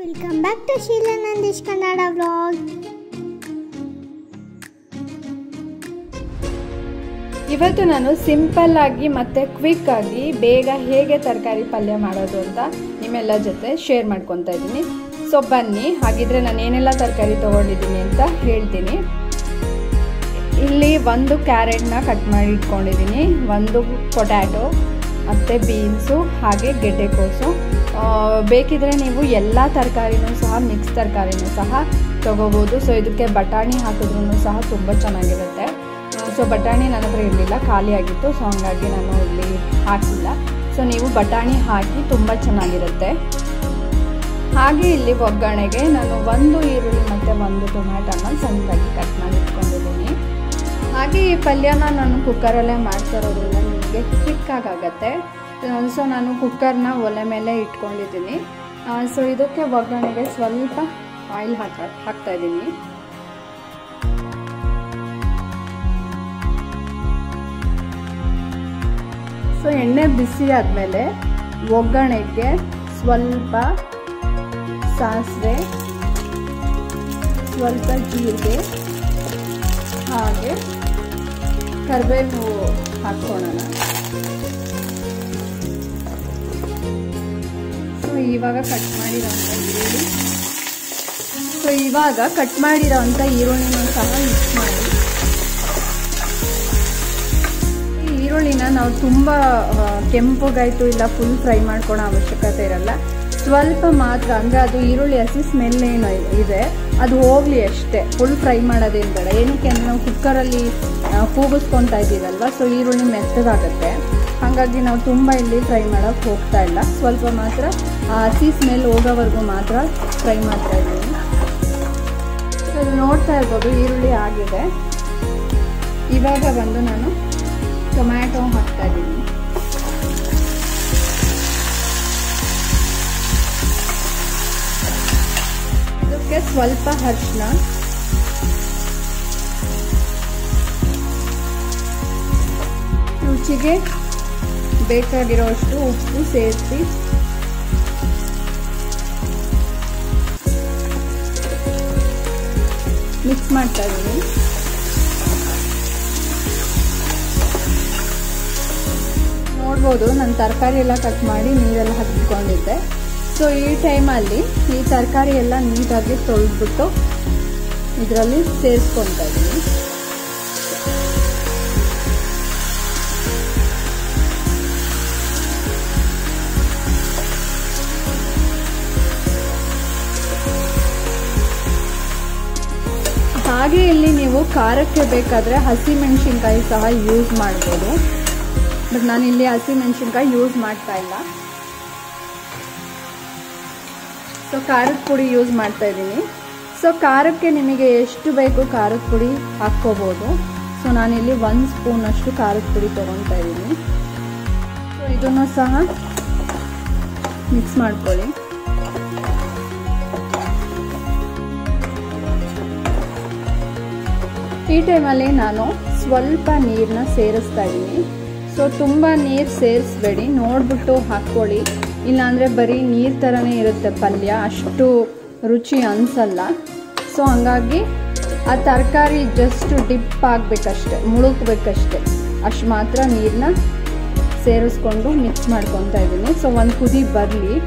welcome back to Sheela Nandeesh Kannada vlog ಇವತ್ತು ನಾನು simple ಆಗಿ ಮತ್ತು ಕ್ವಿಕ್ ಆಗಿ ಬೇಗ ಹೇಗೆ ತರಕಾರಿ ಪಲ್ಯ ಮಾಡೋದು ಅಂತ ನಿಮ್ಮೆಲ್ಲ ಜೊತೆ ಶೇರ್ ಮಾಡ್ಕೊತಾ ಇದ್ದೀನಿ ಸೊ ಬನ್ನಿ ಹಾಗಿದ್ರೆ ನಾನು ಏನೆಲ್ಲ ತರಕಾರಿ ತೊಗೊಂಡಿದ್ದೀನಿ ಅಂತ ಹೇಳ್ತೀನಿ ಇಲ್ಲಿ ಒಂದು ಕ್ಯಾರೆಟ್ನ ಕಟ್ ಮಾಡಿ ಇಟ್ಕೊಂಡಿದ್ದೀನಿ ಒಂದು ಪೊಟ್ಯಾಟೊ ಮತ್ತು ಬೀನ್ಸು ಹಾಗೆ ಗೆಡ್ಡೆಕೋಸು ಆ, ಬೇಕಿದ್ರೆ ನೀವು ಎಲ್ಲ ತರಕಾರಿನೂ ಸಹ ಮಿಕ್ಸ್ ತರಕಾರಿನೂ ಸಹ ತೊಗೋಬೋದು ಸೊ ಇದಕ್ಕೆ ಬಟಾಣಿ ಹಾಕಿದ್ರೂ ಸಹ ತುಂಬ ಚೆನ್ನಾಗಿರುತ್ತೆ ಸೊ ಬಟಾಣಿ ನನ್ನ ಹತ್ರ ಇರಲಿಲ್ಲ ಖಾಲಿ ಆಗಿತ್ತು ಸೊ ಹಂಗಾಗಿ ನಾನು ಇಲ್ಲಿ ಹಾಕಿಲ್ಲ ಸೊ ನೀವು ಬಟಾಣಿ ಹಾಕಿ ತುಂಬ ಚೆನ್ನಾಗಿರುತ್ತೆ ಹಾಗೆ ಇಲ್ಲಿ ಒಗ್ಗರಣೆಗೆ ನಾನು ಒಂದು ಈರುಳ್ಳಿ ಮತ್ತು ಒಂದು ಟೊಮ್ಯಾಟೊನ ಸಣ್ಣದಾಗಿ ಕಟ್ ಮಾಡಿ ಇಟ್ಕೊಂಡಿದ್ದೀನಿ ಹಾಗೆ ಈ ಪಲ್ಯನ ನಾನು ಕುಕ್ಕರಲ್ಲೇ ಮಾಡ್ತಾ ಇರೋದ್ರಿಂದ ನಿಮಗೆ ಕ್ವಿಕ್ಕಾಗಿ ಆಗುತ್ತೆ ಸೊ ನಾನು ಕುಕ್ಕರ್ನ ಒಲೆ ಮೇಲೆ ಇಟ್ಕೊಂಡಿದ್ದೀನಿ ಸೊ ಇದಕ್ಕೆ ಒಗ್ಗರಣೆಗೆ ಸ್ವಲ್ಪ ಆಯಿಲ್ ಹಾಕ ಹಾಕ್ತಾ ಇದ್ದೀನಿ ಸೊ ಎಣ್ಣೆ ಬಿಸಿ ಆದಮೇಲೆ ಒಗ್ಗರಣೆಗೆ ಸ್ವಲ್ಪ ಸಾಸಿವೆ ಸ್ವಲ್ಪ ಜೀರಿಗೆ ಹಾಗೆ ಕರಿಬೇವು ಹಾಕ್ಕೊಳ್ಳೋಣ ಸೊ ಇವಾಗ ಕಟ್ ಮಾಡಿರೋಂಥ ಈರುಳ್ಳಿ ಸೊ ಇವಾಗ ಕಟ್ ಮಾಡಿರೋಂಥ ಈರುಳ್ಳಿನೂ ಸಹ ಮಿಕ್ಸ್ ಮಾಡಿ ಈ ಈರುಳ್ಳಿನ ನಾವು ತುಂಬ ಆ, ಕೆಂಪಗಾಯ್ತು ಇಲ್ಲ ಫುಲ್ ಫ್ರೈ ಮಾಡ್ಕೊಳೋ ಅವಶ್ಯಕತೆ ಇರಲ್ಲ ಸ್ವಲ್ಪ ಮಾತ್ರ ಅಂದರೆ ಅದು ಈರುಳ್ಳಿ ಹಸಿ ಸ್ಮೆಲ್ ಏನು ಇದೆ ಅದು ಹೋಗಲಿ ಅಷ್ಟೇ ಫುಲ್ ಫ್ರೈ ಮಾಡೋದೇನು ಬೇಡ ಏನಕ್ಕೆ ಅಂದರೆ ನಾವು ಕುಕ್ಕರಲ್ಲಿ ಕೂಗಿಸ್ಕೊತಾ ಇದ್ದೀವಲ್ವ ಸೊ ಈರುಳ್ಳಿ ಮೆತ್ತಗಾಗುತ್ತೆ ಹಾಗಾಗಿ ನಾವು ತುಂಬ ಇಲ್ಲಿ ಫ್ರೈ ಮಾಡೋಕ್ಕೆ ಹೋಗ್ತಾ ಇಲ್ಲ ಸ್ವಲ್ಪ ಮಾತ್ರ ಆ ಹಸಿ ಸ್ಮೆಲ್ ಹೋಗೋವರೆಗೂ ಮಾತ್ರ ಫ್ರೈ ಮಾಡ್ತಾ ಇದ್ದೀನಿ ಸೊ ಇದು ನೋಡ್ತಾ ಇರ್ಬೋದು ಈರುಳ್ಳಿ ಆಗಿದೆ ಇವಾಗ ಬಂದು ನಾನು ಟೊಮ್ಯಾಟೊ ಹಾಕ್ತಾ ಇದ್ದೀನಿ ಇದಕ್ಕೆ ಸ್ವಲ್ಪ ಅರಿಶಿನ ರುಚಿಗೆ ಬೇಕಾಗಿರೋಷ್ಟು ಉಪ್ಪು ಸೇರಿಸಿ ಮಿಕ್ಸ್ ಮಾಡ್ತಾ ಇದ್ದೀನಿ ನೋಡ್ಬೋದು ನಾನು ತರಕಾರಿ ಎಲ್ಲ ಕಟ್ ಮಾಡಿ ನೀರೆಲ್ಲ ಹಾಕಿಕೊಂಡಿದ್ದೆ ಸೊ ಈ ಟೈಮಲ್ಲಿ ಈ ತರಕಾರಿ ಎಲ್ಲ ನೀಟಾಗಿ ತೊಳೆದ್ಬಿಟ್ಟು ಇದರಲ್ಲಿ ಸೇರಿಸ್ಕೊತಾ ಇದ್ದೀನಿ ಹಾಗೆ ಇಲ್ಲಿ ನೀವು ಖಾರಕ್ಕೆ ಬೇಕಾದರೆ ಹಸಿ ಮೆಣಸಿನ್ಕಾಯಿ ಸಹ ಯೂಸ್ ಮಾಡ್ಬೋದು ಬಟ್ ನಾನು ಇಲ್ಲಿ ಹಸಿ ಮೆಣಸಿನ್ಕಾಯಿ ಯೂಸ್ ಮಾಡ್ತಾ ಇಲ್ಲ ಸೊ ಖಾರದ ಪುಡಿ ಯೂಸ್ ಮಾಡ್ತಾ ಇದ್ದೀನಿ ಸೊ ಖಾರಕ್ಕೆ ನಿಮಗೆ ಎಷ್ಟು ಬೇಕು ಖಾರದ ಪುಡಿ ಹಾಕ್ಕೋಬೋದು ಸೊ ನಾನಿಲ್ಲಿ ಒಂದು ಸ್ಪೂನಷ್ಟು ಖಾರದ ಪುಡಿ ತೊಗೊತಾ ಇದ್ದೀನಿ ಸೊ ಇದನ್ನು ಸಹ ಮಿಕ್ಸ್ ಮಾಡ್ಕೊಳ್ಳಿ ಈ ಟೈಮಲ್ಲಿ ನಾನು ಸ್ವಲ್ಪ ನೀರನ್ನ ಸೇರಿಸ್ತಾ ಇದ್ದೀನಿ ಸೊ ತುಂಬ ನೀರು ಸೇರಿಸ್ಬೇಡಿ ನೋಡ್ಬಿಟ್ಟು ಹಾಕ್ಕೊಳ್ಳಿ ಇಲ್ಲಾಂದರೆ ಬರೀ ನೀರು ಥರನೇ ಇರುತ್ತೆ ಪಲ್ಯ ಅಷ್ಟು ರುಚಿ ಅನಿಸಲ್ಲ ಸೊ ಹಂಗಾಗಿ ಆ ತರಕಾರಿ ಜಸ್ಟ್ ಡಿಪ್ ಆಗಬೇಕಷ್ಟೆ ಮುಳುಗಬೇಕಷ್ಟೆ ಅಷ್ಟು ಮಾತ್ರ ನೀರನ್ನ ಸೇರಿಸ್ಕೊಂಡು ಮಿಕ್ಸ್ ಮಾಡ್ಕೊತಾ ಇದ್ದೀನಿ ಸೊ ಒಂದು ಕುದಿ ಬರಲಿ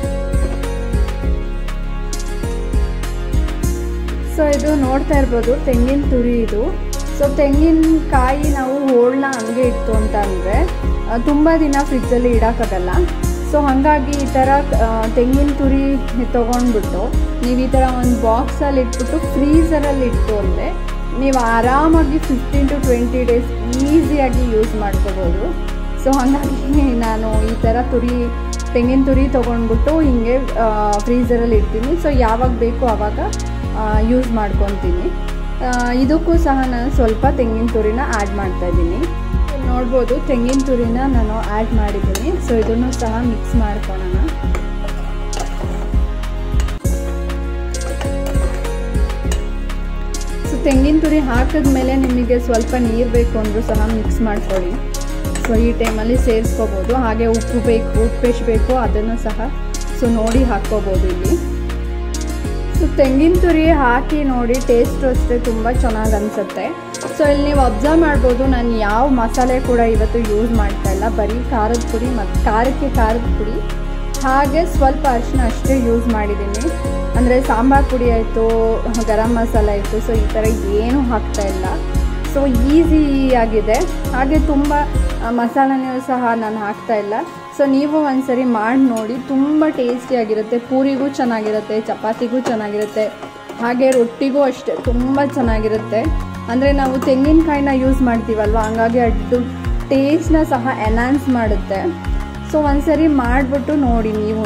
ಸೊ ಇದು ನೋಡ್ತಾ ಇರ್ಬೋದು ತೆಂಗಿನ ತುರಿ ಇದು ಸೊ ತೆಂಗಿನಕಾಯಿ ನಾವು ಹೋಳನ್ನ ಹಂಗೆ ಇತ್ತು ಅಂತ ಅಂದರೆ ತುಂಬ ದಿನ ಫ್ರಿಜ್ಜಲ್ಲಿ ಇಡೋಕ್ಕಾಗಲ್ಲ ಸೊ ಹಾಗಾಗಿ ಈ ಥರ ಆ, ತೆಂಗಿನ ತುರಿ ತೊಗೊಂಡ್ಬಿಟ್ಟು ನೀವು ಈ ಥರ ಒಂದು ಬಾಕ್ಸಲ್ಲಿ ಇಟ್ಬಿಟ್ಟು ಫ್ರೀಝರಲ್ಲಿ ಇಟ್ಟು ಅಂದರೆ ನೀವು ಆರಾಮಾಗಿ ಫಿಫ್ಟೀನ್ ಟು ಟ್ವೆಂಟಿ ಡೇಸ್ ಈಸಿಯಾಗಿ ಯೂಸ್ ಮಾಡ್ಕೋಬೋದು ಸೊ ಹಾಗಾಗಿ ನಾನು ಈ ಥರ ತುರಿ ತೆಂಗಿನ ತುರಿ ತೊಗೊಂಡ್ಬಿಟ್ಟು ಹಿಂಗೆ ಫ್ರೀಝರಲ್ಲಿ ಇಡ್ತೀನಿ ಸೊ ಯಾವಾಗ ಬೇಕು ಆವಾಗ ಯೂಸ್ ಮಾಡ್ಕೊತೀನಿ ಆ, ಇದಕ್ಕೂ ಸಹ ನಾನು ಸ್ವಲ್ಪ ತೆಂಗಿನ ತುರಿನ ಆ್ಯಡ್ ಮಾಡ್ತಾ ಇದ್ದೀನಿ ನೋಡ್ಬೋದು ತೆಂಗಿನ ತುರಿನ ನಾನು ಆ್ಯಡ್ ಮಾಡಿದ್ದೀನಿ ಸೊ ಇದನ್ನು ಸಹ ಮಿಕ್ಸ್ ಮಾಡ್ಕೊಳ್ಳೋಣ ಸೊ ತೆಂಗಿನ ತುರಿ ಹಾಕಿದ್ಮೇಲೆ ನಿಮಗೆ ಸ್ವಲ್ಪ ನೀರು ಬೇಕು ಅಂದರೂ ಸಹ ಮಿಕ್ಸ್ ಮಾಡ್ಕೊಳ್ಳಿ ಸೊ ಈ ಟೈಮಲ್ಲಿ ಸೇರಿಸ್ಕೋಬೋದು ಹಾಗೆ ಉಪ್ಪು ಬೇಕು ಉಪ್ಪು ಎಷ್ಟು ಬೇಕೋ ಅದನ್ನು ಸಹ ಸೊ ನೋಡಿ ಹಾಕ್ಕೋಬೋದು ಇಲ್ಲಿ ಸೊ ತೆಂಗಿನ ತುರಿ ಹಾಕಿ ನೋಡಿ ಟೇಸ್ಟು ಅಷ್ಟೇ ತುಂಬ ಚೆನ್ನಾಗಿ ಅನಿಸುತ್ತೆ ಸೊ ಇಲ್ಲಿ ನೀವು ಅಬ್ಸರ್ವ್ ಮಾಡ್ಬೋದು ನಾನು ಯಾವ ಮಸಾಲೆ ಕೂಡ ಇವತ್ತು ಯೂಸ್ ಮಾಡ್ತಾ ಇಲ್ಲ ಬರೀ ಖಾರದ ಪುಡಿ ಮತ್ತು ಖಾರಕ್ಕೆ ಖಾರದ ಪುಡಿ ಹಾಗೆ ಸ್ವಲ್ಪ ಅರಿಶಿನ ಅಷ್ಟೇ ಯೂಸ್ ಮಾಡಿದ್ದೀನಿ ಅಂದರೆ ಸಾಂಬಾರು ಪುಡಿ ಆಯಿತು ಗರಂ ಮಸಾಲ ಆಯಿತು ಸೊ ಈ ಥರ ಏನೂ ಹಾಕ್ತಾ ಇಲ್ಲ ಸೊ ಈಸಿಯಾಗಿದೆ ಹಾಗೆ ತುಂಬ ಮಸಾಲನೂ ಸಹ ನಾನು ಹಾಕ್ತಾ ಇಲ್ಲ ಸೊ ನೀವು ಒಂದ್ಸರಿ ಮಾಡಿ ನೋಡಿ ತುಂಬ ಟೇಸ್ಟಿಯಾಗಿರುತ್ತೆ ಪೂರಿಗೂ ಚೆನ್ನಾಗಿರುತ್ತೆ ಚಪಾತಿಗೂ ಚೆನ್ನಾಗಿರುತ್ತೆ ಹಾಗೆ ರೊಟ್ಟಿಗೂ ಅಷ್ಟೇ ತುಂಬ ಚೆನ್ನಾಗಿರುತ್ತೆ ಅಂದರೆ ನಾವು ತೆಂಗಿನಕಾಯಿನ ಯೂಸ್ ಮಾಡ್ತೀವಲ್ವ ಹಂಗಾಗಿ ಅದು ಟೇಸ್ಟ್ನ ಸಹ ಎನ್ಹಾನ್ಸ್ ಮಾಡುತ್ತೆ ಸೊ ಒಂದ್ಸರಿ ಮಾಡಿಬಿಟ್ಟು ನೋಡಿ ನೀವು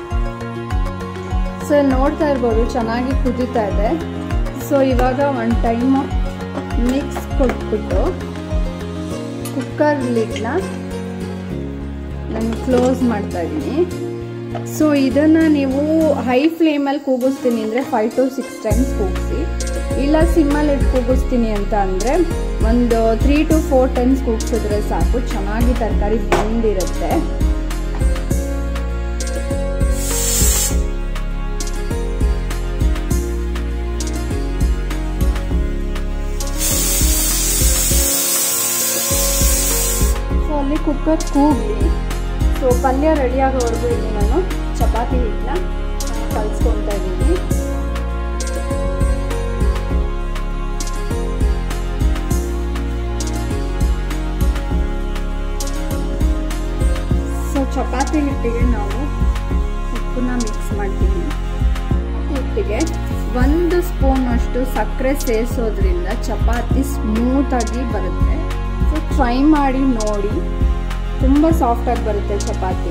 ಸೊ ಇಲ್ಲಿ ನೋಡ್ತಾ ಇರ್ಬೋದು ಚೆನ್ನಾಗಿ ಕುದೀತಾ ಇದೆ ಸೊ ಇವಾಗ ಒನ್ ಟೈಮು ಮಿಕ್ಸ್ ಕೊಟ್ಬಿಟ್ಟು ಕುಕ್ಕರ್ ಲಿಡ್ನ ನಾನು ಕ್ಲೋಸ್ ಮಾಡ್ತಾ ಇದ್ದೀನಿ ಸೊ ಇದನ್ನು ನೀವು ಹೈ ಫ್ಲೇಮಲ್ಲಿ ಕೂಗಿಸ್ತೀನಿ ಅಂದರೆ ಫೈವ್ ಟು ಸಿಕ್ಸ್ ಟೈಮ್ಸ್ ಕೂಗಿಸಿ ಇಲ್ಲ ಸಿಮ್ಮಲ್ಲಿ ಇಟ್ಟು ಕೂಗಿಸ್ತೀನಿ ಅಂತ ಅಂದರೆ ಒಂದು ತ್ರೀ ಟು ಫೋರ್ ಟೈಮ್ಸ್ ಕೂಗಿಸಿದ್ರೆ ಸಾಕು ಚೆನ್ನಾಗಿ ತರಕಾರಿ ಬೆಂದಿರುತ್ತೆ ಸೊ ಅಲ್ಲಿ ಕುಕ್ಕರ್ ಕೂಗಿ ಸೊ ಪಲ್ಯ ರೆಡಿ ಆಗೋವರೆಗೂ ಇಲ್ಲಿ ನಾನು ಚಪಾತಿ ಹಿಟ್ಟನ್ನ ಕಲಿಸ್ಕೊತಾ ಇದ್ದೀನಿ ಸೊ ಚಪಾತಿ ಹಿಟ್ಟಿಗೆ ನಾವು ಉಪ್ಪನ್ನ ಮಿಕ್ಸ್ ಮಾಡ್ತೀವಿ ಹಿಟ್ಟಿಗೆ ಒಂದು ಸ್ಪೂನ್ ಅಷ್ಟು ಸಕ್ಕರೆ ಸೇರಿಸೋದ್ರಿಂದ ಚಪಾತಿ ಸ್ಮೂತಾಗಿ ಬರುತ್ತೆ ಸೊ ಟ್ರೈ ಮಾಡಿ ನೋಡಿ ತುಂಬ ಸಾಫ್ಟಾಗಿ ಬರುತ್ತೆ ಚಪಾತಿ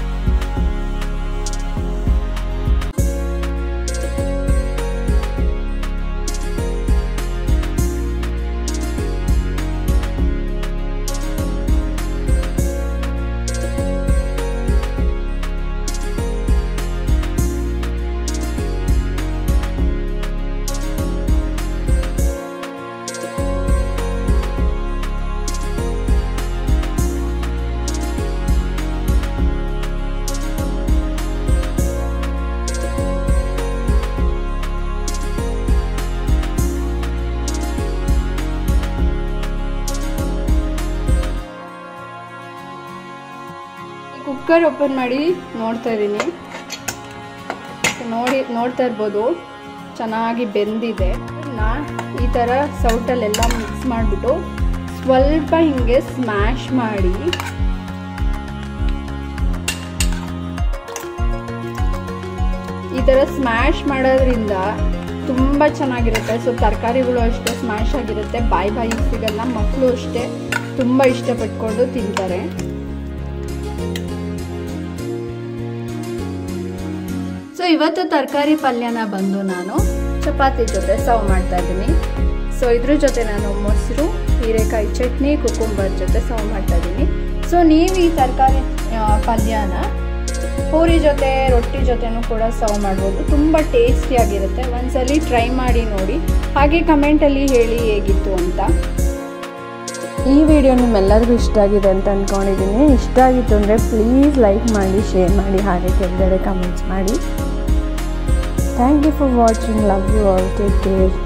ಕುಕ್ಕರ್ ಓಪನ್ ಮಾಡಿ ನೋಡ್ತಾ ಇದ್ದೀನಿ ನೋಡಿ ನೋಡ್ತಾ ಇರ್ಬೋದು ಚೆನ್ನಾಗಿ ಬೆಂದಿದೆ ನಾ ಈ ಥರ ಸೌಟಲ್ಲೆಲ್ಲ ಮಿಕ್ಸ್ ಮಾಡಿಬಿಟ್ಟು ಸ್ವಲ್ಪ ಹಿಂಗೆ ಸ್ಮ್ಯಾಶ್ ಮಾಡಿ ಈ ಥರ ಸ್ಮ್ಯಾಶ್ ಮಾಡೋದ್ರಿಂದ ತುಂಬ ಚೆನ್ನಾಗಿರುತ್ತೆ ಸೊ ತರಕಾರಿಗಳು ಅಷ್ಟೇ ಸ್ಮ್ಯಾಶ್ ಆಗಿರುತ್ತೆ ಬಾಯಿ ಬಾಯಿಗೆ ಸಿಗಲ್ಲ ಮಕ್ಕಳು ಅಷ್ಟೇ ತುಂಬ ಇಷ್ಟಪಟ್ಕೊಂಡು ತಿಂತಾರೆ ಸೊ ಇವತ್ತು ತರಕಾರಿ ಪಲ್ಯನ ಬಂದು ನಾನು ಚಪಾತಿ ಜೊತೆ ಸರ್ವ್ ಮಾಡ್ತಾ ಇದ್ದೀನಿ ಸೊ ಇದ್ರ ಜೊತೆ ನಾನು ಮೊಸರು ಹೀರೆಕಾಯಿ ಚಟ್ನಿ ಕುಕುಂಬರ್ ಜೊತೆ ಸರ್ವ್ ಮಾಡ್ತಾ ಇದ್ದೀನಿ ಸೊ ನೀವು ಈ ತರಕಾರಿ ಪಲ್ಯನ ಪೂರಿ ಜೊತೆ ರೊಟ್ಟಿ ಜೊತೆನೂ ಕೂಡ ಸರ್ವ್ ಮಾಡ್ಬೋದು ತುಂಬ ಟೇಸ್ಟಿಯಾಗಿರುತ್ತೆ ಒಂದ್ಸಲಿ ಟ್ರೈ ಮಾಡಿ ನೋಡಿ ಹಾಗೆ ಕಮೆಂಟಲ್ಲಿ ಹೇಳಿ ಹೇಗಿತ್ತು ಅಂತ ಈ ವಿಡಿಯೋ ನಿಮ್ಮೆಲ್ಲರಿಗೂ ಇಷ್ಟ ಆಗಿದೆ ಅಂತ ಅಂದ್ಕೊಂಡಿದ್ದೀನಿ ಇಷ್ಟ ಆಗಿತ್ತು ಅಂದರೆ ಪ್ಲೀಸ್ ಲೈಕ್ ಮಾಡಿ ಶೇರ್ ಮಾಡಿ ಹಾಗೆ ಕೆಳಗಡೆ ಕಮೆಂಟ್ಸ್ ಮಾಡಿ thank you for watching love you all take care